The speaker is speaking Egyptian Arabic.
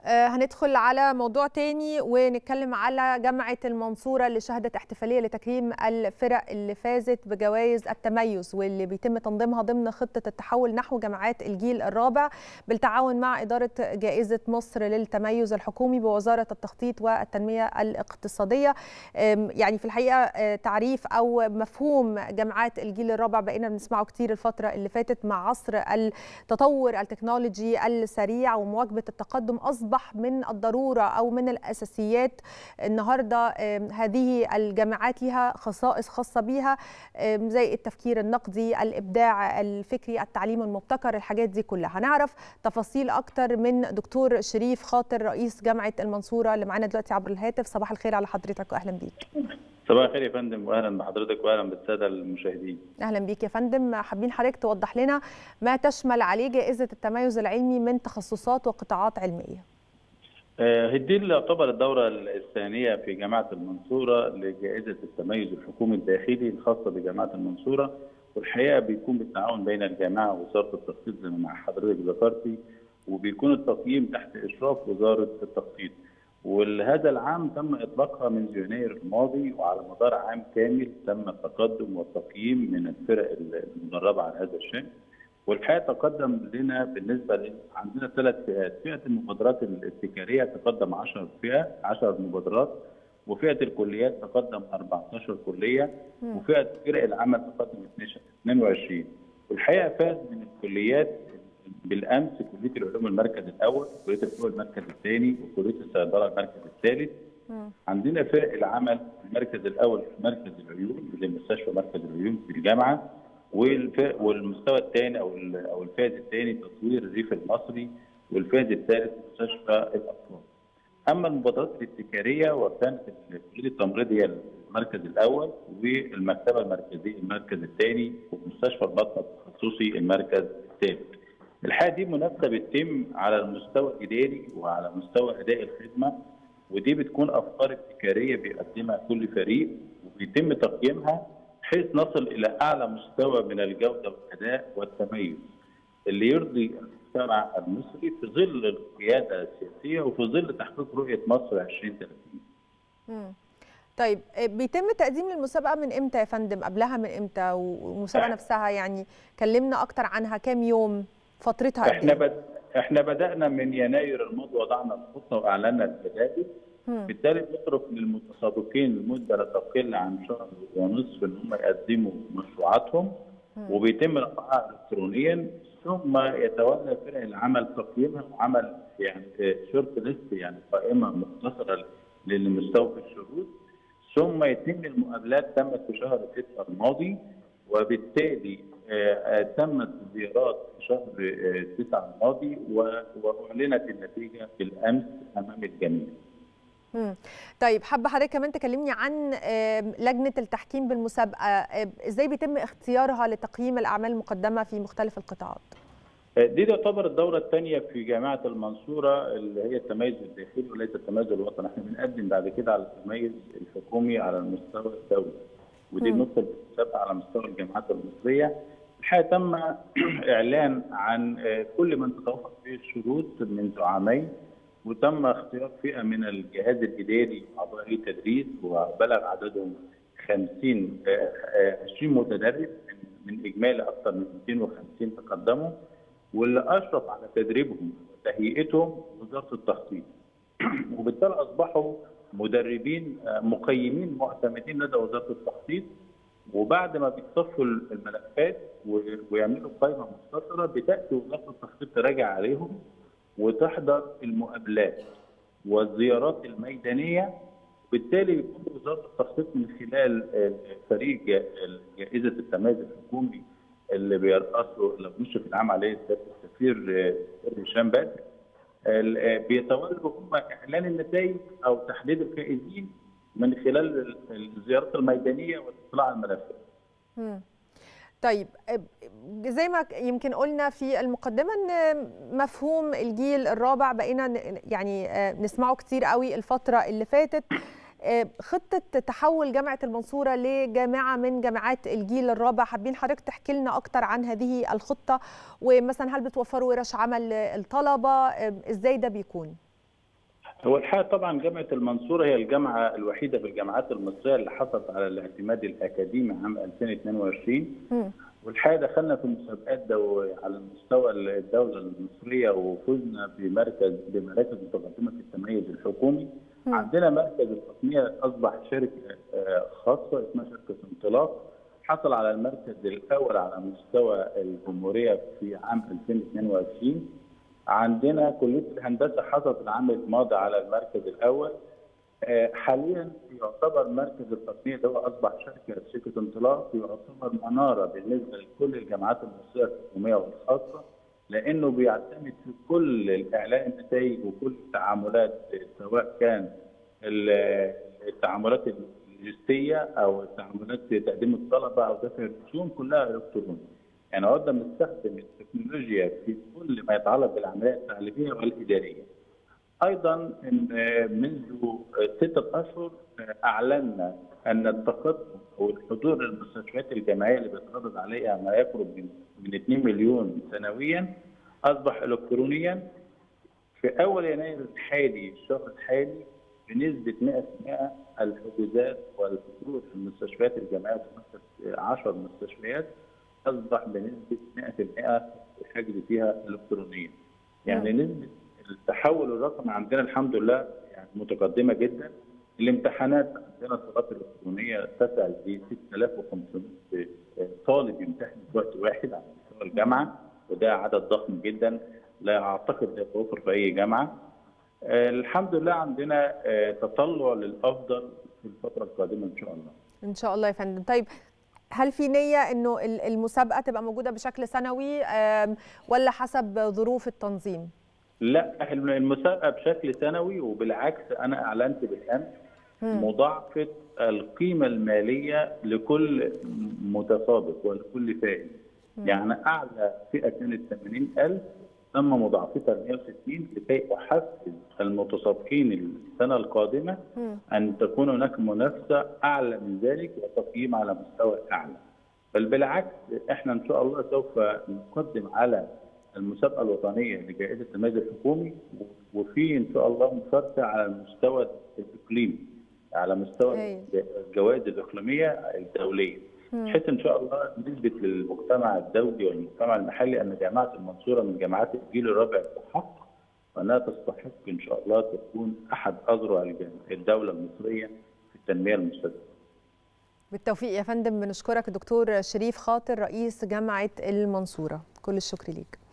هندخل على موضوع تاني ونتكلم على جامعة المنصورة اللي شهدت احتفالية لتكريم الفرق اللي فازت بجوائز التميز واللي بيتم تنظيمها ضمن خطة التحول نحو جامعات الجيل الرابع بالتعاون مع إدارة جائزة مصر للتميز الحكومي بوزارة التخطيط والتنمية الاقتصادية يعني في الحقيقة تعريف أو مفهوم جامعات الجيل الرابع بقينا بنسمعه كتير الفترة اللي فاتت مع عصر التطور التكنولوجي السريع ومواكبة التقدم أصبح أصبح من الضرورة أو من الأساسيات النهاردة هذه الجامعات لها خصائص خاصة بها زي التفكير النقدي الإبداع الفكري التعليم المبتكر الحاجات دي كلها هنعرف تفاصيل أكتر من دكتور شريف خاطر رئيس جامعة المنصورة اللي معانا دلوقتي عبر الهاتف صباح الخير على حضرتك وأهلا بيك صباح الخير يا فندم واهلا بحضرتك واهلا بالساده المشاهدين. اهلا بيك يا فندم، حابين حضرتك توضح لنا ما تشمل عليه جائزه التميز العلمي من تخصصات وقطاعات علميه. هدي يعتبر الدورة الثانية في جامعة المنصورة لجائزة التميز الحكومي الداخلي الخاصة بجامعة المنصورة والحقيقة بيكون بالتعاون بين الجامعة ووزارة التخطيط زي ما حضرتك ذكرتي وبيكون التقييم تحت إشراف وزارة التخطيط وهذا العام تم إطلاقها منذ يناير الماضي وعلى مدار عام كامل تم التقدم والتقييم من الفرق المدربة على هذا الشأن والحقيقه تقدم لنا بالنسبه ل... عندنا ثلاث فئات، فئه المبادرات الابتكاريه تقدم 10 فئه 10 مبادرات وفئه الكليات تقدم 14 كليه وفئه فرق العمل تقدم 22 والحقيقه فاز من الكليات بالامس كليه العلوم المركز الاول، كليه الفنون المركز الثاني وكليه الصيدله المركز الثالث. عندنا فرق العمل المركز الاول في مركز العيون زي مستشفى مركز العيون في الجامعه والمستوى الثاني او او الفائز الثاني تطوير الريف المصري والفائز الثالث مستشفى الاطفال. اما المبادرات الابتكاريه وكانت كليه التمريض هي المركز الاول والمكتبه المركزيه المركز الثاني ومستشفى البطنه التخصصي المركز الثالث. الحقيقه دي منافسه بتتم على المستوى الاداري وعلى مستوى اداء الخدمه ودي بتكون افكار ابتكاريه بيقدمها كل فريق وبيتم تقييمها بحيث نصل الى اعلى مستوى من الجوده والاداء والتميز اللي يرضي المجتمع المصري في ظل القياده السياسيه وفي ظل تحقيق رؤيه مصر 2030. طيب بيتم تقديم المسابقه من امتى يا فندم؟ قبلها من امتى؟ والمسابقه نفسها يعني كلمنا اكتر عنها كام يوم؟ فترتها احنا بد... احنا بدانا من يناير الماضي وضعنا الخطه واعلنا البدائل بالتالي بنترك للمتسابقين لمده لا تقل عن شهر ونصف ان هم يقدموا مشروعاتهم وبيتم رفعها الكترونيا ثم يتولى فرق العمل تقييمها وعمل يعني شورت ليست يعني قائمه مختصره للمستوفي الشروط ثم يتم المقابلات تمت في شهر 6 الماضي وبالتالي تمت الزيارات في شهر 9 الماضي واعلنت النتيجه بالامس امام الجميع. طيب حابه حضرتك كمان تكلمني عن لجنه التحكيم بالمسابقه ازاي بيتم اختيارها لتقييم الاعمال المقدمه في مختلف القطاعات دي تعتبر الدوره الثانيه في جامعه المنصوره اللي هي التميز الداخلي وليس التميز الوطني احنا بنقدم بعد كده على التميز الحكومي على المستوى الدولي ودي بندخل بالمسابقه على مستوى الجامعات المصريه الحقيقه تم اعلان عن كل من تتوفر فيه الشروط منذ عامين وتم اختيار فئه من الجهاز الاداري اعضاء التدريس وبلغ عددهم 50 20 متدرب من اجمالي اكثر من 250 تقدموا واللي اشرف على تدريبهم وتهيئتهم وزاره التخطيط وبالتالي اصبحوا مدربين مقيمين معتمدين لدى وزاره التخطيط وبعد ما بيتصفوا الملفات ويعملوا قائمه مختصره بتاتي وزاره التخطيط تراجع عليهم وتحضر المقابلات والزيارات الميدانيه وبالتالي يكون وزاره التخطيط من خلال فريق جائزه التميز الحكومي اللي بيرأسه اللي مشرف العام عليه السفير هشام بدر بيتولوا هم اعلان النتائج او تحديد الفائزين من خلال الزيارات الميدانيه والاطلاع على الملفات. طيب زي ما يمكن قلنا في المقدمه ان مفهوم الجيل الرابع بقينا يعني نسمعه كتير قوي الفتره اللي فاتت خطه تحول جامعه المنصوره لجامعه من جامعات الجيل الرابع حابين حضرتك تحكي لنا اكتر عن هذه الخطه ومثلا هل بتوفروا ورش عمل الطلبه ازاي ده بيكون هو الحقيقه طبعا جامعه المنصوره هي الجامعه الوحيده في الجامعات المصريه اللي حصلت على الاعتماد الاكاديمي عام 2022 مم. والحقيقه دخلنا في مسابقات دو على مستوى الدوله المصريه وفزنا بمركز بمراكز متقدمه في التميز الحكومي مم. عندنا مركز التصنيع اصبح شركه آه، خاصه اسمها شركه انطلاق حصل على المركز الاول على مستوى الجمهوريه في عام 2022 عندنا كليه الهندسه حصلت العام الماضي على المركز الاول آه، حاليا يعتبر مركز التصنيع ده هو اصبح شركه شركه انطلاق يعتبر مناره بالنسبه لكل الجامعات المصريه الحكوميه والخاصه لانه بيعتمد في كل الاعلاء النتائج وكل التعاملات سواء كان ال- التعاملات اللوجستيه او التعاملات تقديم الطلبه او دفع الرسوم كلها الكترونيه. يعني عدنا بنستخدم التكنولوجيا في كل ما يتعلق بالعمليه التعليميه والاداريه. ايضا إن منذ سته اشهر اعلنا ان التقدم او الحضور للمستشفيات الجامعيه اللي بيتردد عليها ما يقرب من من 2 مليون سنويا اصبح الكترونيا في اول يناير الحالي الشهر الحالي بنسبه 100% الحجوزات والحضور في المستشفيات الجامعيه في 10 مستشفيات اصبح بنسبه 100% الحجز فيها الكترونيا. يعني نسبه التحول الرقمي عندنا الحمد لله يعني متقدمه جدا. الامتحانات عندنا الصالات الالكترونيه تسع ل 6500 طالب يمتحن في وقت واحد على مستوى الجامعه وده عدد ضخم جدا لا اعتقد يتوفر في اي جامعه. آه، الحمد لله عندنا آه، تطلع للافضل في الفتره القادمه ان شاء الله. ان شاء الله يا فندم طيب هل في نيه انه ال- المسابقه تبقى موجوده بشكل سنوي آم، ولا حسب ظروف التنظيم لا المسابقه بشكل سنوي وبالعكس انا اعلنت بالامس مم. مضاعفه القيمه الماليه لكل متسابق ولكل فائز يعني اعلى فئه كانت 80000 تم مضاعفتها ل 160 لكي احفز المتسابقين السنه القادمه مم. ان تكون هناك منافسه اعلى من ذلك وتقييم على مستوى اعلى. بل بالعكس احنا ان شاء الله سوف نقدم على المسابقه الوطنيه لجائزه التميز الحكومي وفي ان شاء الله مشاركه على المستوى الاقليمي على مستوى أيوة. الجوائز الاقليميه الدوليه. بحيث ان شاء الله نثبت للمجتمع الدولي والمجتمع المحلي ان جامعه المنصوره من جامعات الجيل الرابع بحق وانها تستحق ان شاء الله تكون احد اذرع الجامعة- الدوله المصريه في التنميه المستدامه. بالتوفيق يا فندم بنشكرك دكتور شريف خاطر رئيس جامعه المنصوره كل الشكر ليك